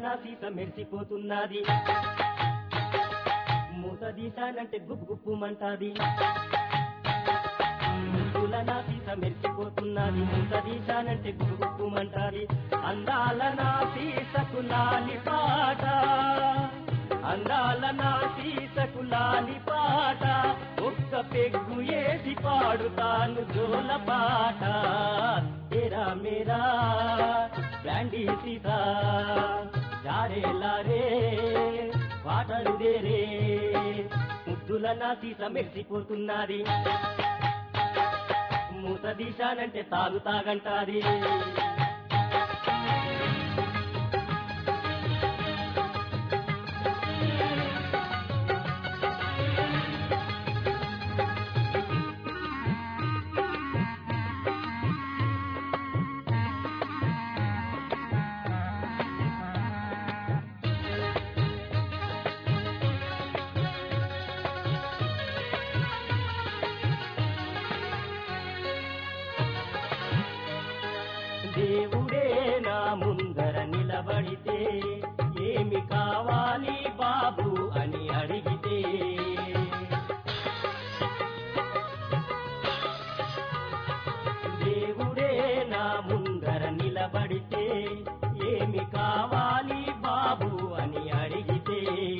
నా సీత మెరిసిపోతున్నది మూత తీశానంటే గుప్పు గుప్పుమంటాది ముద్దుల నా సీత మెరిసిపోతున్నది మూత తీశానంటే గుప్పు గుప్పుమంటాది అందాల నా సీసకు లాలి పాట అందాల నా సీసకు లాలి పాట ఒక్క పెగ్గు ఏసి పాడుతాను జోల పాట తేరా మేరా బ్రాండీ సీతా జారే లారే పాటలు దేరే ముద్దుల నా సీత మెరిసిపోతున్నది మూత తీశానంటే తాగు తాగంటాది దేవుడే నా ముందర నిలబడితే ఏమి కావాలి బాబు అని అడిగితే దేవుడే నా ముందర నిలబడితే ఏమి కావాలి బాబు అని అడిగితే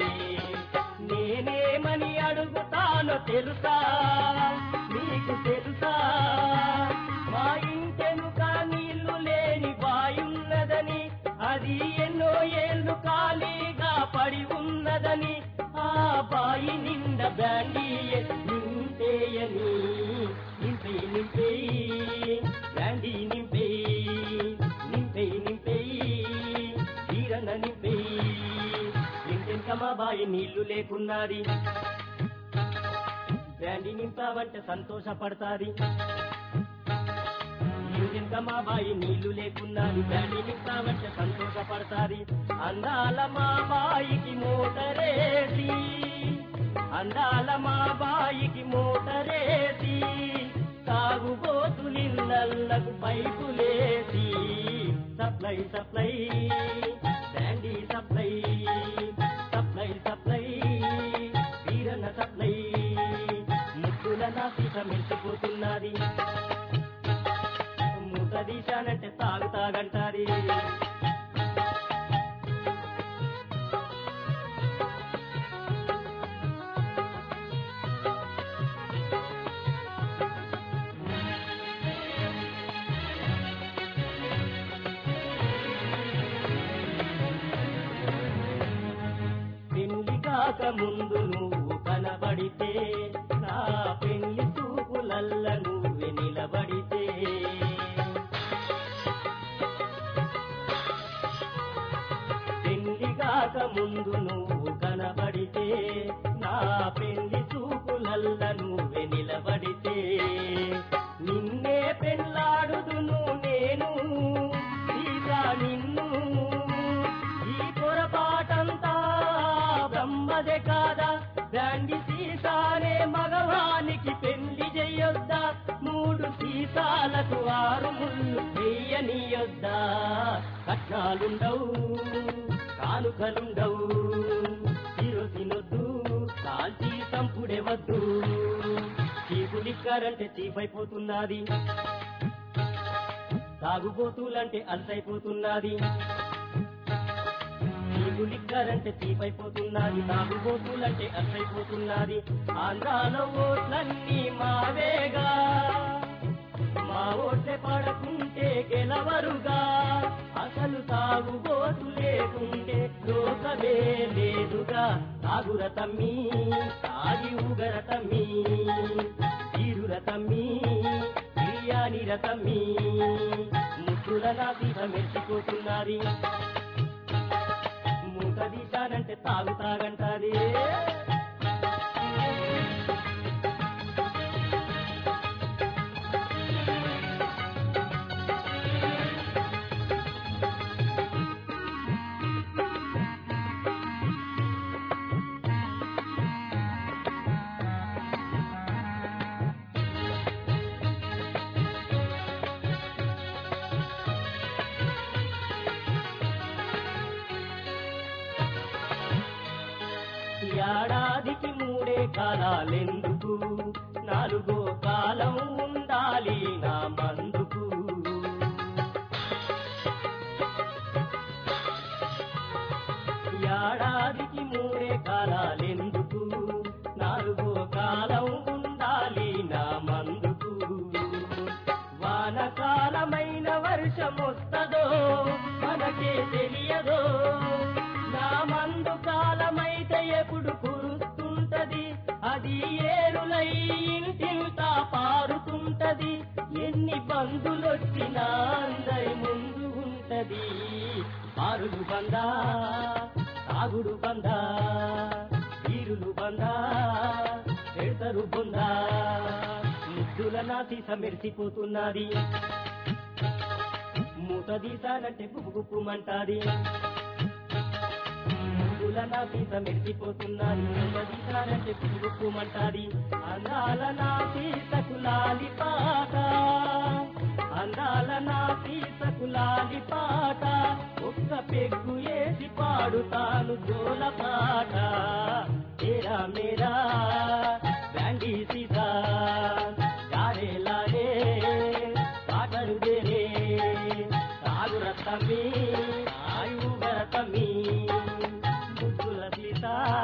నేనేమని అడుగుతానో తెలుసా నీకు తెలుసా మా ఇంటెనుక నీళ్లు లేని బాయున్నదని అది ఎన్నో ఏళ్ళు ఖాళీగా పడి ఉన్నదని ఆ బాయి నిండా బ్యాండీ నింపేయని నింపేయి నింపేయి బ్యాండీ నింపేయి నింపేయి నింపేయి తీరన నింపేయి ఇంకెంత మా బాయి నీళ్లు లేకున్నది బ్యాండీ నింపావంటే సంతోషపడతాది ఇంకెంత మా బాయి నీళ్లు లేకున్నది బ్యాండీ నింపావంటే సంతోషపడతాది అందాల మా బాయికి మోటరేసి అందాల మా బాయికి మోటరేసి తాగుబోతులిళ్ళకు పైపులేసి సప్లై సప్లై శాండీ supply supply supply Veeranna supply ముక్కుల నా సీత మెరిసిపోతున్నది మూత తీశానంటే తాగు తాగంటాది పెళ్లి కాక ముందు నువ్వు కనబడితే నా పెళ్లి చూపులల్ల నువ్వే నిలబడితే పెళ్లి కాక ముందు నువ్వు కనబడితే నా పెళ్లి చూపులల్ల నువ్వే నిలబడితే నిన్నే పెళ్ళాడుదును నేను సీతా నిన్ను ఈ పొరపాటంతా బ్రహ్మదే కాదా బ్రాండి సీసానే మగవానికి పెళ్లి చెయ్యొద్దా మూడు సీసాలకు ఆరు ముళ్ళు చెయ్యనియొద్దా కట్నాలుండవు కానుకలుండవు తిరు తినొద్దు కాల్చి సంపుడే వద్దు చీపు లిక్కరంటే చీపైపోతున్నది తాగుబోతులంటే అలసైపోతున్నది నీకు లిక్కరంటే తీపైపోతున్నది తాగుబోతులంటే అలసైపోతున్నది ఆంధ్రాలో ఓట్లన్నీ మావేగా మా ఓట్లే పడకుంటే గెలవరుగా అసలు తాగుబోతు లేకుంటే లోకమే లేదుగా తాగుర తమ్మి తాగి ఊగర తమ్మి తీరుర తమ్మి బిర్యానీర తమ్మి ముక్కుల నా సీత మెచ్చిపోతున్నది మూత తీశానంటే తాగు తాగంటాది ఏడాదికి మూడే కాలాలెందుకు నాలుగో కాలం ఉండాలి నా మందుకు ఏడాదికి మూడే కాలాలెందుకు నాలుగో కాలం ఉండాలి నా మందుకు వానకాలమైన వర్షమొస్తదో మనకే తెలియదో నా మందు కాలమైతే ఎప్పుడు కురుస్తుంటది అది ఏరులై ఇంటింతా పారుతుంటది ఎన్ని బంధులొచ్చినా అందరి ముందు ఉంటది పారులు బందా తాగుడు బందా తీరులు బందా పెడతరు బొందా ముద్దుల నాసి మెరిసిపోతున్నది మూత తీసానంటే గుప్పుమంటాది ముద్దుల నాసి మెరిసిపోతున్నది మూత తీసానంటే గుప్పుమంటాది అందాల నాసి సకులాలి పాట అందాల నాసి సకులాలి పాట ఒక్క పెగ్గు వేసి పాడుతాను జోల పాట తేరా మేరా బ్యాండీ సీతా గారే లాగే పాటలు దేరే సాగుర తమ్మి ఆయుగర తమ్మి ముద్దుల సీత